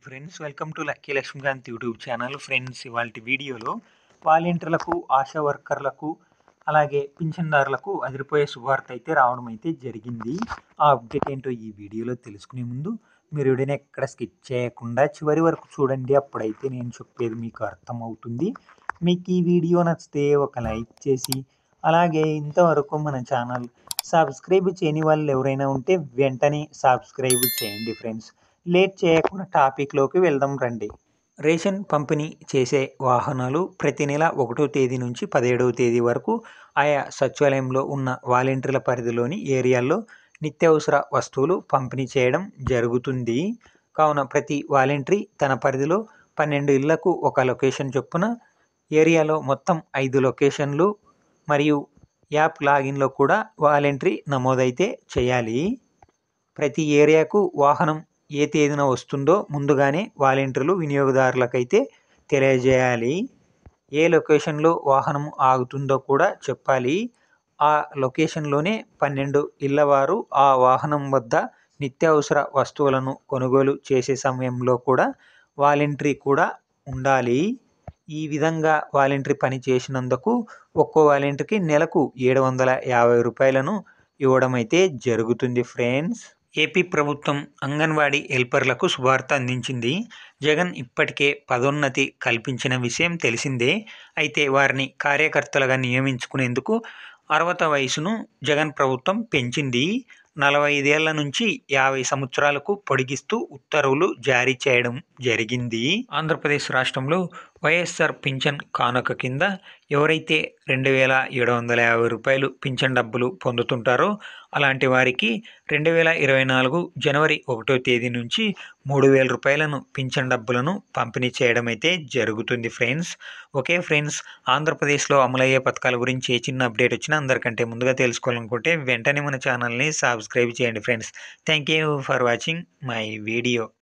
friends welcome to lucky Lakshmikanth YouTube channel friends ఇవాళ వీడియోలో వాలంటీర్లకు ఆశా వర్కర్లకు అలాగే పింఛన్దారులకు అదిరిపోయే శుభార్త అయితే రావడం అయితే జరిగింది ఆ అప్డేట్ ఏంటో ఈ వీడియోలో తెలుసుకునే ముందు మీరు వీడియోని ఎక్కడ స్కిప్ చేయకుండా చివరి వరకు చూడండి అప్పుడైతే నేను చెప్పేది మీకు అర్థమవుతుంది మీకు ఈ వీడియో నచ్చితే ఒక లైక్ చేసి అలాగే ఇంతవరకు మన ఛానల్ సబ్స్క్రైబ్ చేయని వాళ్ళు ఎవరైనా ఉంటే వెంటనే సబ్స్క్రైబ్ చేయండి ఫ్రెండ్స్ లేట్ చేయకుండా టాపిక్లోకి వెళ్దాం రండి రేషన్ పంపిణీ చేసే వాహనాలు ప్రతి నెల ఒకటో తేదీ నుంచి పదిహేడవ తేదీ వరకు ఆయా సచివాలయంలో ఉన్న వాలంటీర్ల పరిధిలోని ఏరియాల్లో నిత్యావసర వస్తువులు పంపిణీ చేయడం జరుగుతుంది కావున ప్రతి వాలంటరీ తన పరిధిలో పన్నెండు ఇళ్లకు ఒక లొకేషన్ చొప్పున ఏరియాలో మొత్తం ఐదు లొకేషన్లు మరియు యాప్ లాగిన్లో కూడా వాలంటరీ నమోదైతే చేయాలి ప్రతి ఏరియాకు వాహనం ఏ తేదీన వస్తుందో ముందుగానే వాలంటీర్లు వినియోగదారులకైతే తెలియజేయాలి ఏ లొకేషన్లో వాహనం ఆగుతుందో కూడా చెప్పాలి ఆ లొకేషన్లోనే పన్నెండు ఇళ్ళవారు ఆ వాహనం వద్ద నిత్యావసర వస్తువులను కొనుగోలు చేసే సమయంలో కూడా వాలంటరీ కూడా ఉండాలి ఈ విధంగా వాలంటరీ పని చేసినందుకు ఒక్కో వాలంటరీకి నెలకు ఏడు వందల యాభై రూపాయలను ఇవ్వడం అయితే జరుగుతుంది ఫ్రెండ్స్ ఏపీ ప్రభుత్వం అంగన్వాడీ హెల్పర్లకు శుభార్త అందించింది జగన్ ఇప్పటికే పదోన్నతి కల్పించిన విషయం తెలిసిందే అయితే వారిని కార్యకర్తలుగా నియమించుకునేందుకు అర్హత వయసును జగన్ ప్రభుత్వం పెంచింది నలభై ఐదేళ్ల నుంచి యాభై సంవత్సరాలకు పొడిగిస్తూ ఉత్తర్వులు జారీ చేయడం జరిగింది ఆంధ్రప్రదేశ్ రాష్ట్రంలో వైఎస్ఆర్ పింఛన్ కానుక కింద ఎవరైతే రెండు వేల ఏడు వందల యాభై రూపాయలు పింఛన్ డబ్బులు పొందుతుంటారో అలాంటి వారికి రెండు వేల ఇరవై నాలుగు జనవరి ఒకటో తేదీ నుంచి మూడు వేల రూపాయలను పింఛన్ డబ్బులను పంపిణీ చేయడం అయితే జరుగుతుంది ఫ్రెండ్స్ ఓకే ఫ్రెండ్స్ ఆంధ్రప్రదేశ్లో అమలయ్యే పథకాల గురించి ఏ చిన్న అప్డేట్ వచ్చినా అందరికంటే ముందుగా తెలుసుకోవాలనుకుంటే వెంటనే మన ఛానల్ని సబ్స్క్రైబ్ చేయండి friends thank you for watching my video